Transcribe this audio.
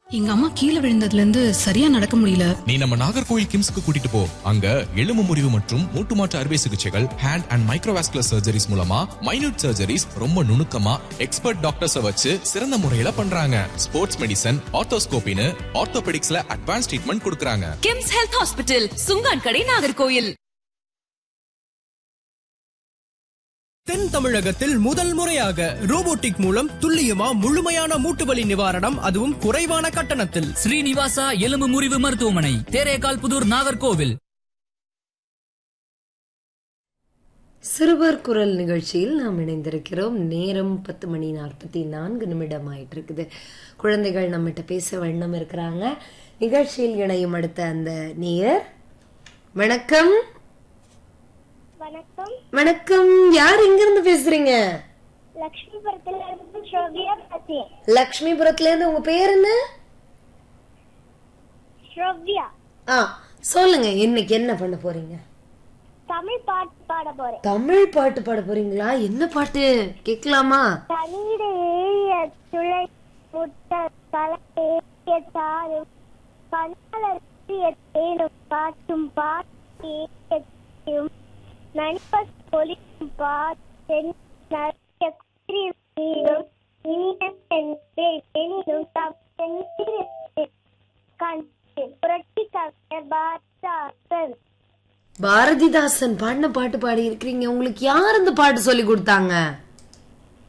எங்க அம்மா கீழே விழுந்ததுல இருந்து சரியா நடக்க முடியல நீ நம்ம நாகர்கோயில் கிம்ஸ்க்கு கூட்டிட்டு போ அங்க எலும்பு முறிவு மற்றும் மூட்டு மாற்று அறுவை சிகிச்சைகள் ஹேண்ட் அண்ட் மைக்ரோவாஸ்குலர் சர்ஜரிஸ் மூலமா மைனூட் சர்ஜரிஸ் ரொம்ப நுணுக்கமா எக்ஸ்பர்ட் டாக்டர்ஸ வச்சு சிறந்த முறையில பண்றாங்க ஸ்போர்ட்ஸ் மெடிசன் ஆர்த்தோஸ்கோபின்னு ஆர்த்தோபெடிக்ஸ்ல அட்வான்ஸ் ட்ரீட்மெண்ட் கொடுக்கறாங்க கிம்ஸ் ஹெல்த் ஹாஸ்பிட்டல் சுங்கான் கடை நாகர்கோயில் தென் தமிழகத்தில் முதல் முறையாக ரோபோட்டிக் மூலம் துல்லியமா முழுமையான மூட்டுவலி நிவாரணம் அதுவும் குறைவான கட்டணத்தில் ஸ்ரீனிவாசா எலும்பு முறிவு மருத்துவமனை தேரேகால் புதூர் நாகர்கோவில் சிறுவர் குரல் நிகழ்ச்சியில் நாம் இணைந்திருக்கிறோம் நேரம் பத்து மணி நாற்பத்தி நான்கு நிமிடம் ஆயிட்டு இருக்குது குழந்தைகள் நம்மகிட்ட பேச வண்ணம் இருக்கிறாங்க நிகழ்ச்சியில் இணையும் அடுத்த அந்த நேயர் வணக்கம் வணக்கம் வணக்கம் யார் எங்க இருந்து பேசுறீங்க லக்ஷ்மிபுரத்துல இருந்து ஸ்ரோவியா பேசுறேன் லக்ஷ்மிபுரத்துல இருந்து உங்க பேர் என்ன ஸ்ரோவியா ஆ சொல்லுங்க இன்னைக்கு என்ன பண்ண போறீங்க தமிழ் பாட்டு பாட போறேன் தமிழ் பாட்டு பாட போறீங்களா என்ன பாட்டு கேட்கலாமா தண்ணீர் ஏறிய துளை முட்ட தலை ஏறிய தாறு கண்ணாளர் ஏறிய தேனும் காட்டும் பாட்டு ஏறிய நண்பர் பொலிக்கும் பாட்டு நிறைய குளிரில் நீரும் இனிய சென்றே எனினும் தம் சென்றே கண்டு புரட்சி கவிஞர் பாரதாசன் பாரதிதாசன் பாடின பாட்டு பாடி இருக்கிறீங்க உங்களுக்கு யார் இந்த பாட்டு சொல்லி கொடுத்தாங்க